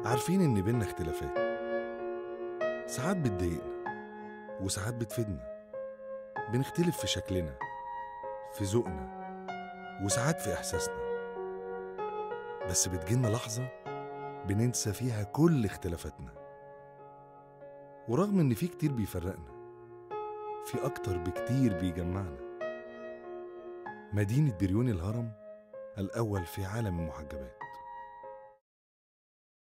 عارفين إن بينا اختلافات ساعات بتضايقنا وساعات بتفيدنا بنختلف في شكلنا في ذوقنا وساعات في إحساسنا بس بتجيلنا لحظة بننسى فيها كل اختلافاتنا ورغم إن في كتير بيفرقنا في أكتر بكتير بيجمعنا مدينة بريون الهرم الأول في عالم المحجبات